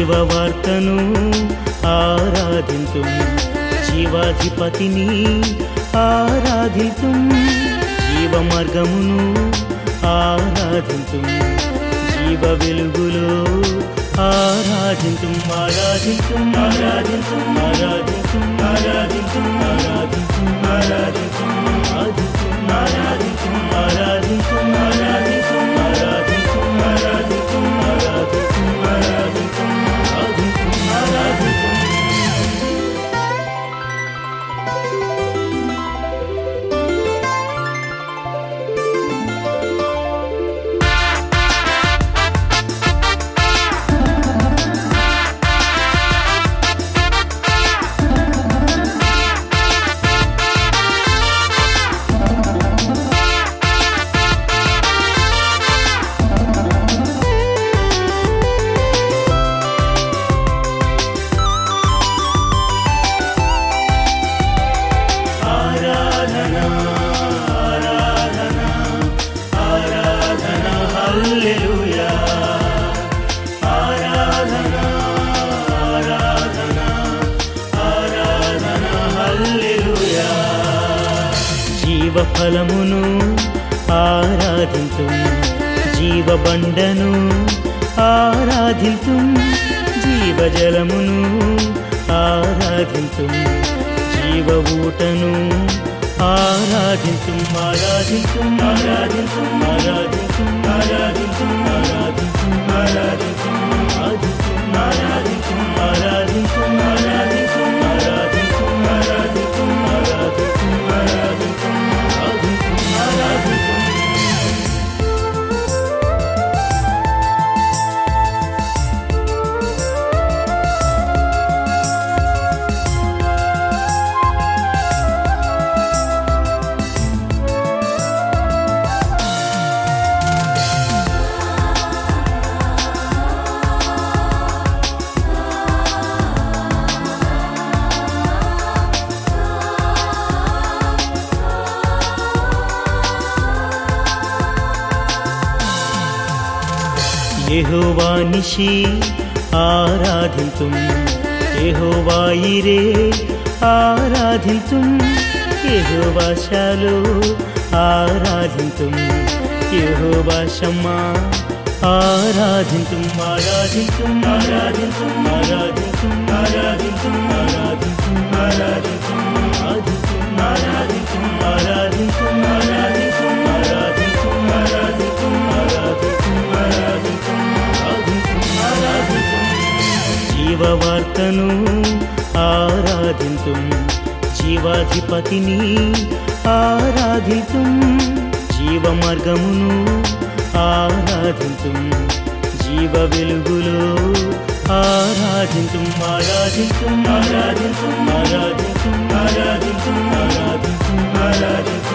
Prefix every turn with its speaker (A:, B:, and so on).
A: జీవవార్తను ఆరాధింతు జీవాధిపతిని ఆరాధింతు జీవ మార్గమును ఆరాధింతు జీవ వెలుగులో ఆరాధింతు ఆరాధింతు ఆరాధింతు ఆరాధింతు ఆరాధింతు ఆరాధింతు ఆరాధింతు ఆరాధింతు ఆరాధింతు ఆరాధింతు ఆరాధింతు ఆరాధింతు ఆరాధింతు ఆరాధింతు ఆరాధింతు ఆరాధింతు ఆరాధింతు ఆరాధన ఆరాధన ఆరాధన హల్లెలూయా ఆరాధన ఆరాధన ఆరాధన హల్లెలూయా జీవ ఫలమును ఆరాధింతు జీవ బండను ఆరాధింతు జీవ జలమును ఆరాధింతు జీవ ఊటను ఆరాధింతు ఆరాధింతు ఆరాధింతు ఆరాధింతు ఆరాధింతు ఆరాధింతు ఆరాధింతు ఆరాధింతు ఆరాధింతు ఆరాధింతు ఆరాధింతు ఆరాధింతు ఆరాధింతు ఆరాధింతు ఆరాధింతు ఆరాధింతు ఆరాధింతు యెహోవానిషి ఆరాధింతుం యెహోవాయిరే ఆరాధింతుం యెహోవా శాలో ఆరాధింతుం యెహోవా షమ్మా ఆరాధింతుం ఆరాధింతుం ఆరాధింతుం ఆరాధింతుం ఆరాధింతుం ఆరాధింతుం ఆరాధింతుం ఆరాధింతుం ఆరాధింతుం ఆరాధింతుం ఆరాధింతుం ఆరాధింతుం ఆరాధింతుం ఆరాధింతుం ఆరాధింతుం ఆరాధింతుం ఆరాధింతుం జీవవార్తను ఆరాధింతు జీవాధిపతిని ఆరాధితు జీవ మార్గమును ఆరాధింతు జీవ వెలుగులో ఆరాధింతు ఆరాధింతు ఆరాధింతు ఆరాధింతు ఆరాధింతు ఆరాధింతు ఆరాధింతు